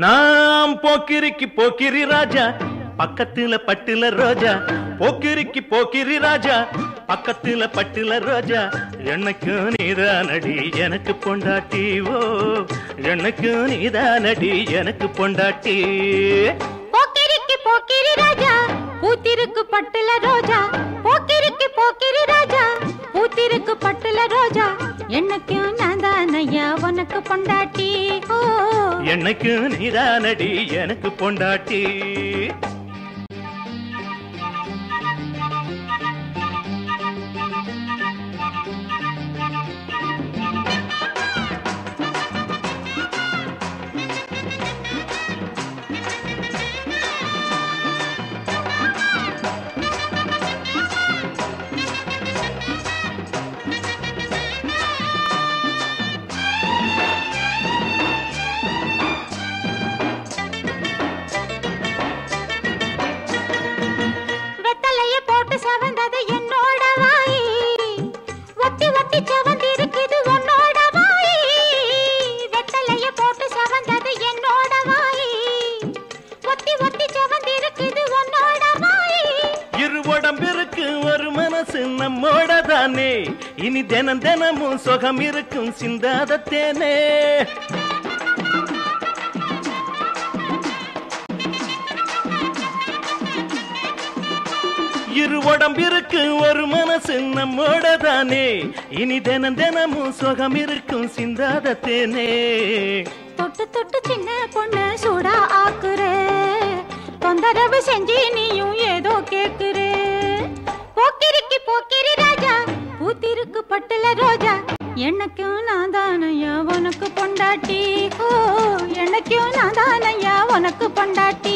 நாம் போக்கிரிக்கு போக்கிரி ராஜா பக்கத்துல பட்டுல ரோஜா போக்கிரிக்கு போக்கிரி ராஜா பக்கத்துல பட்டுல ரோஜா எனக்கு நீதானடி எனக்கு பொண்டாட்டி ஓ எனக்கு நீதானடி எனக்கு பொண்டாட்டி போக்கிரிக்கு போக்கிரி ராஜா பூத்திருக்கு பட்டுல ரோஜா போக்கிரிக்கு போக்கிரி ராஜா பூத்திருக்கு பட்டுல ரோஜா என்னைக்கும் நான் தானையா உனக்கு பொண்டாட்டி ஓ எனக்கு நீதானடி எனக்கு பொண்டாட்டி வெத்தலைய போட்டு செவந்தது என்னோட வாய் ஒட்டி ஒட்டி செவந்திருக்குது உன்னோட வாய் வெத்தலைய போட்டு செவந்தது என்னோட வாய் ஒட்டி ஒட்டி செவந்திருக்குது உன்னோட வாய் இரு உடம்பிற்கு ஒரு மனசு நம்மோட தானே இனி தினம் தினமும் சுகம் இருக்கும் சிந்தாத தேனே இரு உடம்பிற்கு ஒரு மனசு நம்மோட தானே இனி தினம் தினமும் சுகம் இருக்கும் சிந்தாத தேனே தொட்டு தொட்டு சின்ன பொண்ணு சூடா ஆக்குற தொந்தரவு செஞ்சு நீயும் ஏதோ கேக்குற போக்கிரிக்கு போக்கிரி ராஜா பூத்திருக்கு பட்டுல ரோஜா எனக்கும் நான் தானையா உனக்கு பொண்டாட்டி ஓ எனக்கும் நான் தானையா உனக்கு பொண்டாட்டி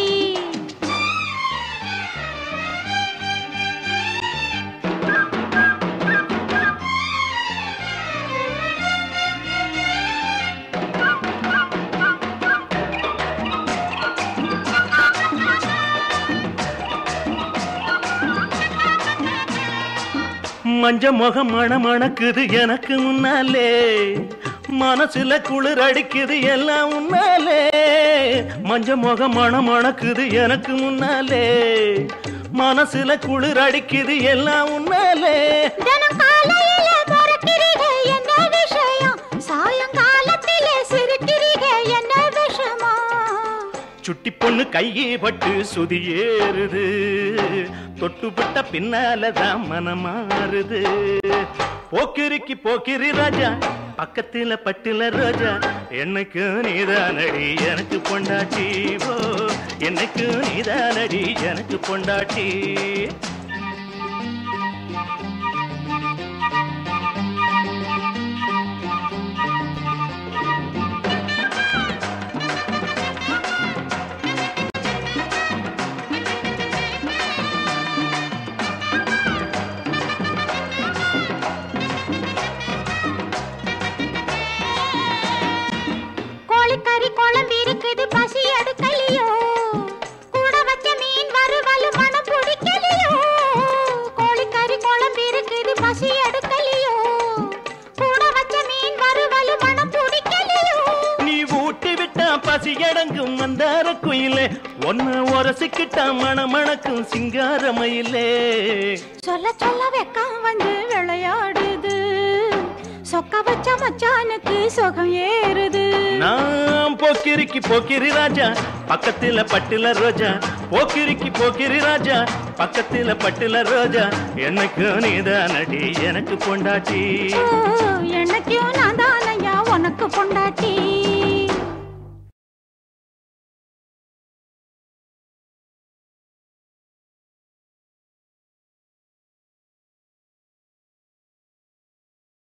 மஞ்ச முகம் மண மணக்குது எனக்கு முன்னாலே மனசுல குளிர் அடிக்குது எல்லாம் உன்னாலே மஞ்ச முகம் மண மணக்குது எனக்கு முன்னாலே மனசுல குளிர் அடிக்குது எல்லாம் உன்னாலே தினம் காலையில பிறக்கிறீங்க என்ன விஷயம் சாயங்காலத்திலே சிரிக்கிறீங்க என்ன விஷயமா சுட்டி பொண்ணு கையே பட்டு சுதி ஏறுது தொட்டுப்பட்ட பின்னாலதான் மனமாறுது போக்கிரிக்கு போக்கிரி ராஜா பக்கத்துல பட்டுல ரோஜா என்னைக்கு நீதானடி எனக்கு பொண்டாட்டி ஓ என்னைக்கு நீதானடி எனக்கு பொண்டாட்டி கோழிக்கறி குழம்பு இருக்குது பசி எடுக்கலையோ கூட வச்ச மீன் வறுவல் மனம் பிடிக்கலையோ கோழிக்கறி குழம்பு இருக்குது பசி எடுக்கலையோ கூட வச்ச மீன் வறுவல் மனம் பிடிக்கலையோ நீ ஊட்டி விட்டா பசி அடங்கும் மந்தார குயிலே ஒன்னு உரசிக்கிட்டா மணமணக்கும் சிங்காரமயிலே சொல்ல சொல்ல வெக்கம் வந்து விளையாடுது சொக்க வச்ச மச்சானுக்கு சுகம் ஏறுது நாம் போக்கிரிக்கு போக்கிரி ராஜா பக்கத்துல பட்டுல ரோஜா போக்கிரிக்கு போக்கிரி ராஜா பக்கத்துல பட்டுல ரோஜா எனக்கு நீதானடி எனக்கு பொண்டாட்டி ஓ,